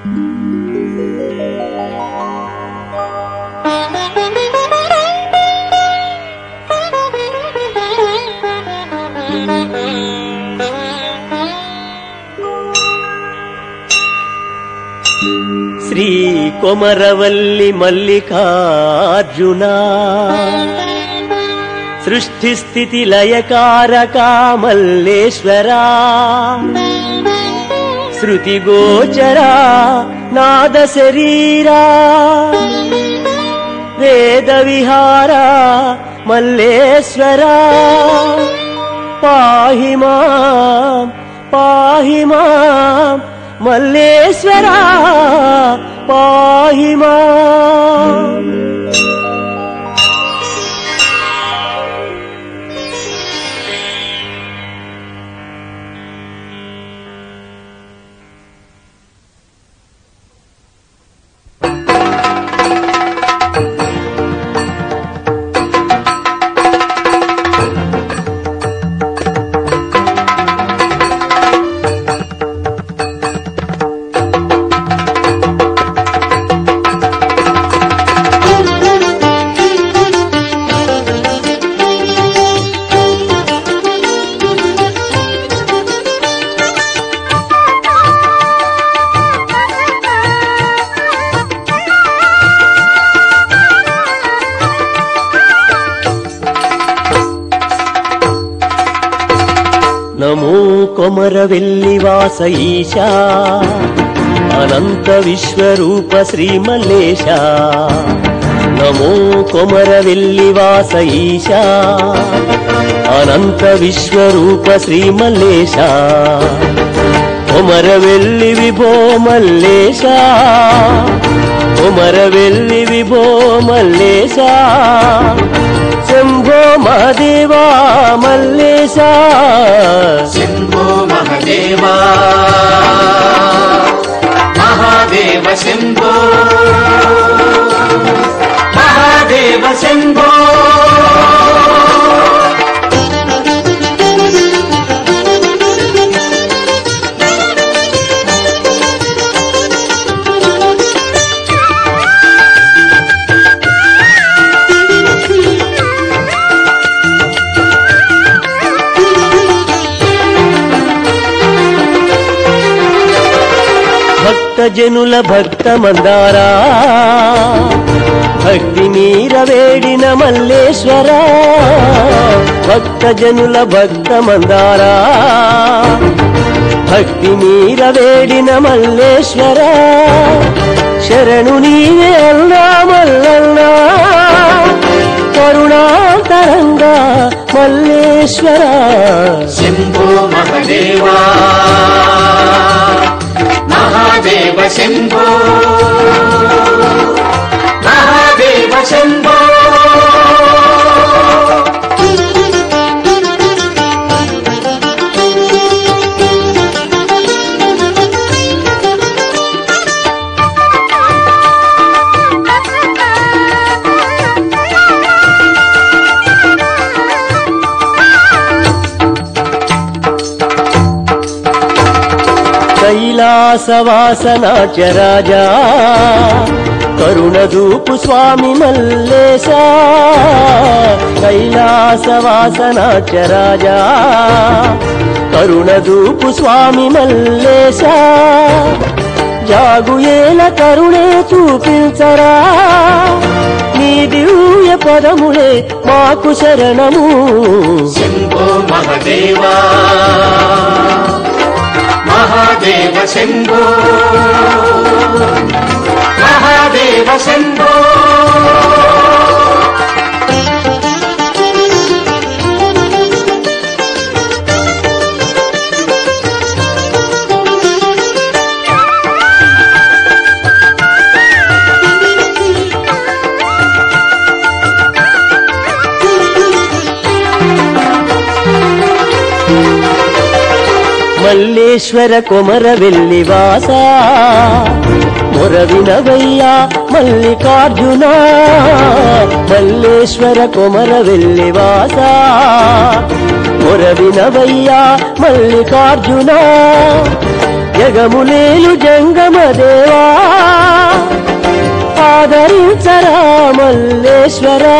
శ్రీ కొమరవల్లి మల్లికార్జున సృష్టి స్థితి లయకారక మల్లేశ్వరా శృతి గోచరా నాద శరీరా వేద విహారా మల్లేశ్వరా పాహి మాం పాహి మాం మల్లేశ్వరా పాహి మాం నమో కొమర వెల్లివాస ఈశా అనంత విశ్వరూప శ్రీ మల్లేశ నమో కొమర వెల్లివాస ఈశా అనంత విశ్వరూప శ్రీ మల్లేశ కొమర వెల్లి విభో మల్లేశ కొమర వెల్లి విభో మల్లేశ శంభో మహాదేవా మల్లేశ శంభో మహదేవా మహాదేవ శంభో మహాదేవ శంభో భక్త జనుల భక్త మందారా భక్తి మీర వేడిన మల్లేశ్వరా భక్త జనుల భక్త మందారా భక్తి మీర వేడిన మల్లేశ్వరా శరణు నీవే అల్లా మల్లల్లా కరుణాంతరంగా మల్లేశ్వరా శంభో మహదేవా మహాదేవ శంభో మహాదేవ శంభో కైలాసవాసనాచరాజా కరుణదూపు స్వామి మల్లేశ కైలాసవాసనాచరాజా కరుణదూపు స్వామి మల్లేశ జాగుయేల కరుణే చూపించరా నీ దివ్య పదములే మాకు శరణము శంభో మహదేవా మహాదేవ శంభో మహాదేవ శంభో మల్లేశ్వర కొమర వెల్లివాస మొరవినవయ్యా మల్లికార్జున మల్లేశ్వర కొమర వెల్లివాస మొరవినవయ్యా మల్లికార్జున జగములేలు జంగమ దేవా ఆదరించరా మల్లేశ్వరా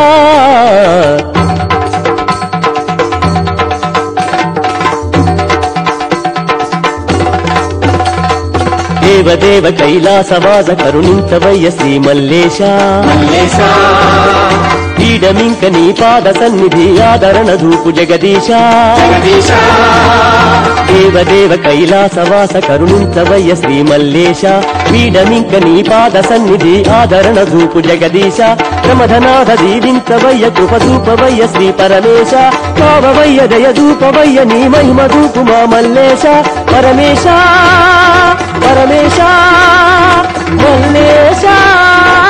దేవదేవ కైలాసవాస కరుణించవయ్య శ్రీ మల్లేశ మల్లేశా పీడమింక నీ పాద సన్నిధి ఆదరణ దూపు జగదీశ జగదీశా దేవదేవ కైలాసవాస కరుణించవయ్య శ్రీ మల్లేశ పీడమింక నీ పాద సన్నిధి ఆదరణ దూపు జగదీశ ప్రమధనాథ దీవించవయ్య కృప చూపవయ్య శ్రీ పరమేశ కావవయ్య దయ దూపవయ్య నీ మహిమ దూపు మా మల్లేశ పరమేశ పరమేశ మల్లేశ